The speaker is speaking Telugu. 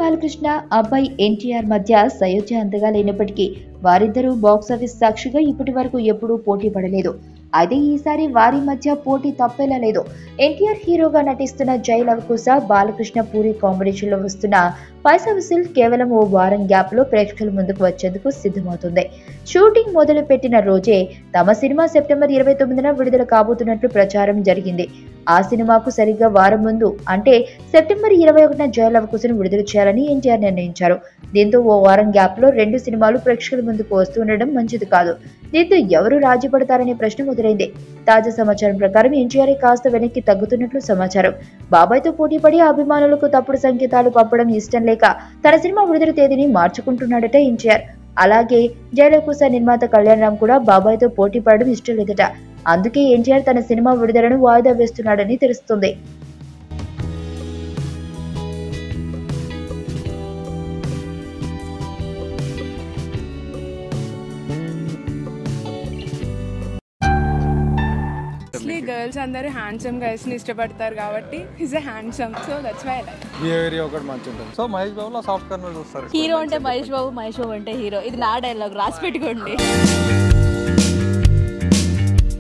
బాలకృష్ణ అబ్బాయి ఎన్టీఆర్ మధ్య సయోధ్య అంతగా లేనప్పటికీ వారిద్దరూ బాక్సాఫీస్ సాక్షిగా ఇప్పటి వరకు ఎప్పుడూ పోటీ పడలేదు అయితే ఈసారి వారి మధ్య పోటీ తప్పేలా లేదు ఎన్టీఆర్ హీరోగా నటిస్తున్న జై లవకుశ బాలకృష్ణ పూరి కాంబినేషన్ లో వస్తున్న పైసా విసిల్ కేవలం ఓ వారం గ్యాప్ లో ప్రేక్షకుల ముందుకు వచ్చేందుకు సిద్ధమవుతుంది షూటింగ్ మొదలు పెట్టిన రోజే తమ సినిమా సెప్టెంబర్ ఇరవై తొమ్మిదిన విడుదల కాబోతున్నట్లు ప్రచారం జరిగింది ఆ సినిమాకు సరిగ్గా వారం ముందు అంటే సెప్టెంబర్ ఇరవై ఒకటిన జయలవకుశను విడుదల చేయాలని ఎన్టీఆర్ నిర్ణయించారు దీంతో ఓ వారం గ్యాప్ లో రెండు సినిమాలు ప్రేక్షకుల ముందుకు వస్తుండడం మంచిది కాదు దీంతో ఎవరు రాజీ పడతారనే ప్రశ్న మొదలైంది తాజా సమాచారం ప్రకారం ఎన్టీఆర్ కాస్త వెనక్కి తగ్గుతున్నట్లు సమాచారం బాబాయ్తో పోటీపడి అభిమానులకు తప్పుడు సంకేతాలు పంపడం ఇష్టం లేక తన సినిమా విడుదల తేదీని మార్చుకుంటున్నాడట ఎన్టీఆర్ అలాగే జయలకుశ నిర్మాత కళ్యాణ్ రామ్ కూడా బాబాయ్తో పోటీ పడడం ఇష్టం లేదట అందుకే ఎన్టీఆర్ తన సినిమా విడుదలను వాయిదా వేస్తున్నాడని తెలుస్తుంది మోస్ట్లీ గర్ల్స్ అందరూ హ్యాండ్సమ్ గర్ల్స్ ని ఇష్టపడతారు కాబట్టి is a handsome so that's why like behaviour ఒకటి మంచి ఉంటుంది సో మహేష్ బాబులో సాఫ్ట్ కార్నర్ చూస్తారు హీరో అంటే మహేష్ బాబు మహేష్ బాబు అంటే హీరో ఇది నా డైలాగ్ రాసి పెట్టుకోండి